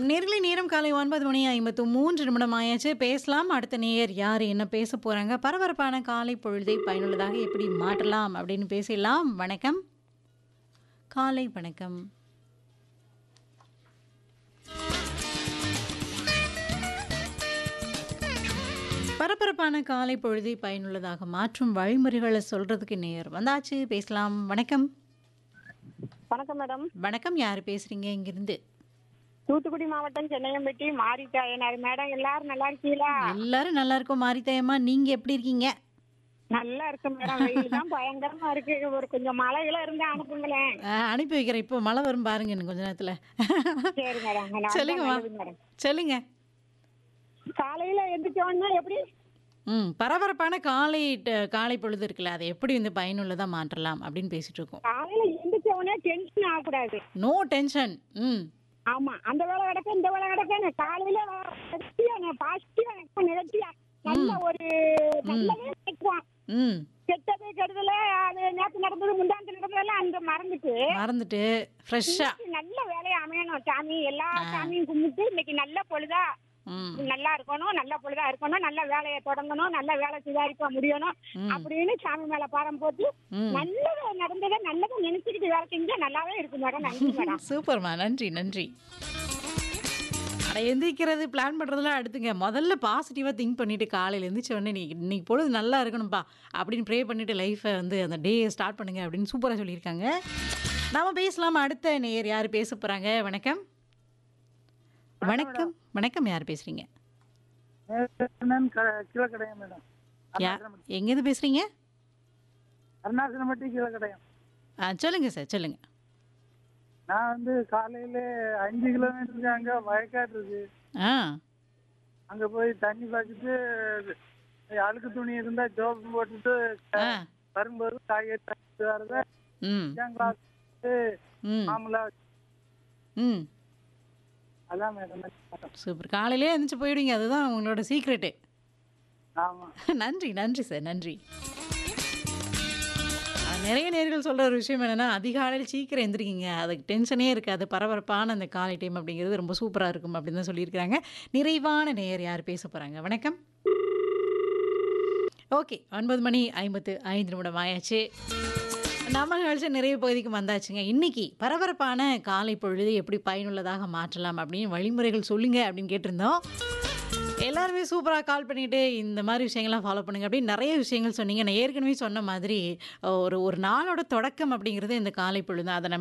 நேர்களை நேரம் காலை ஒன்பது மணி ஐம்பத்து மூன்று நிமிடம் ஆயாச்சு பேசலாம் அடுத்த நேயர் யார் என்ன பேச போறாங்க பரபரப்பான காலை பொழுதை பயனுள்ளதாக எப்படி மாற்றலாம் அப்படின்னு பேசலாம் வணக்கம் காலை வணக்கம் பரபரப்பான காலை பொழுதை பயனுள்ளதாக மாற்றும் வழிமுறைகளை சொல்றதுக்கு நேர் வந்தாச்சு பேசலாம் வணக்கம் வணக்கம் மேடம் வணக்கம் யார் பேசுறீங்க இங்கிருந்து தூத்துக்குடி மாவட்டம் சென்னையம்பட்டி மாரித்தாயனார் மேடம் எல்லாரும் நல்லா இருக்கீங்களா எல்லாரும் நல்லா இருக்கோம் மாரித்தாயம்மா நீங்க எப்படி இருக்கீங்க நல்லா இருக்கு மேடம் வெயில் தான் பயங்கரமா இருக்கு ஒரு கொஞ்சம் மழைகள இருந்தா அனுப்புங்களேன் ஆ, அனுப்பி வைக்கிறேன் இப்போ மழை வரும் பாருங்க இன்னும் கொஞ்ச நேரத்துல சரி மேடம் நான் சொல்லுங்கம்மா நல்லது மேடம் சொல்லுங்க காலையில எந்திரிச்சோன்னா எப்படி ம் பரபரப்பான காலை ட- காலை பொழுது இருக்குல்ல அதை எப்படி வந்து பயனுள்ளதா மாற்றலாம் அப்படின்னு பேசிட்டு இருக்கோம் காலையில எந்திரிச்ச உடனே டென்ஷன் ஆகக்கூடாது நோ டென்ஷன் ம் ஆமா அந்த வேலை கிடக்க இந்த வேலை கிடக்க காலையில நிகழ்ச்சியா பாசிட்டிவா நிகழ்ச்சியா நல்ல ஒரு நல்லதே நினைக்குவான் ம் கெட்டது கெடுதல அது நேற்று நடந்தது முந்தாந்து நடந்ததெல்லாம் அந்த மறந்துட்டு மறந்துட்டு ஃப்ரெஷ்ஷா இன்னைக்கு நல்ல வேலையை அமையணும் சாமி எல்லா சாமியும் கும்பிட்டு இன்னைக்கு நல்ல பொழுதா ம் நல்லா இருக்கணும் நல்ல பொழுதா இருக்கணும் நல்ல வேலையை தொடங்கணும் நல்ல வேலை சுதாரிக்க முடியணும் ம். அப்படின்னு சாமி மேல பாரம் போட்டு ம். நல்லதை நடந்ததை நல்லதை நினைச்சுக்கிட்டு வேலை செஞ்சா நல்லாவே இருக்கும் மேடம் நன்றி மேடம் சூப்பர்மா நன்றி நன்றி அட எந்திரிக்கிறது பிளான் பண்ணுறதுலாம் அடுத்துங்க முதல்ல பாசிட்டிவாக திங்க் பண்ணிட்டு காலையில் எந்திரிச்ச உடனே நீ இன்னைக்கு பொழுது நல்லா இருக்கணும்ப்பா அப்படின்னு ப்ரே பண்ணிட்டு லைஃப்பை வந்து அந்த டே ஸ்டார்ட் பண்ணுங்க அப்படின்னு சூப்பராக சொல்லியிருக்காங்க நாம பேசலாம் அடுத்த நேயர் யார் பேச போகிறாங்க வணக்கம் வணக்கம் வணக்கம் யார் பேசுகிறீங்க நேர்கண்ணன் க- கீழக்கடையம் மேடம் யா எங்கேருந்து பேசுகிறீங்க அருணாச்சலமட்டி கீழக்கடையம் ஆ சொல்லுங்கள் சார் சொல்லுங்கள் நான் வந்து காலையில அஞ்சு கிலோமீட்டருக்கு அங்க வயக்காடு இருக்கு ஆ அங்க போய் தண்ணி பாய்ச்சிட்டு அழுக்கு துணி இருந்தா ஜோப்பு போட்டுட்டு ஆ வரும்போது காய்கறி வாங்கிட்டு வரத ம் கிளாஸ் ம் மாமலா ம் அதான் மேடம் சூப்பர் காலையிலே எழுந்திரிச்சு போயிடுவீங்க அதுதான் உங்களோட சீக்ரெட்டு ஆமா நன்றி நன்றி சார் நன்றி அஹ் நிறைய நேர்கள் சொல்கிற ஒரு விஷயம் என்னென்னா அதிகாலையில் சீக்கிரம் எந்திரிக்கிங்க அதுக்கு டென்ஷனே இருக்காது பரபரப்பான அந்த காலை டைம் அப்படிங்கிறது ரொம்ப சூப்பராக இருக்கும் அப்படின்னு தான் சொல்லியிருக்கிறாங்க நிறைவான நேயர் யார் பேச போகிறாங்க வணக்கம் ஓகே ஒன்பது மணி ஐம்பத்து ஐந்து நிமிடம் ஆயாச்சு நம்ம நிகழ்ச்சி நிறைய பகுதிக்கு வந்தாச்சுங்க இன்னைக்கு பரபரப்பான காலை பொழுது எப்படி பயனுள்ளதாக மாற்றலாம் அப்படின்னு வழிமுறைகள் சொல்லுங்க அப்படின்னு கேட்டிருந்தோம் எல்லாருமே சூப்பராக கால் பண்ணிட்டு இந்த மாதிரி விஷயங்கள்லாம் ஃபாலோ பண்ணுங்க அப்படின்னு நிறைய விஷயங்கள் சொன்னீங்க நான் ஏற்கனவே சொன்ன மாதிரி ஒரு ஒரு நாளோட தொடக்கம் அப்படிங்கிறது இந்த காலை பொழுது அதை நம்ம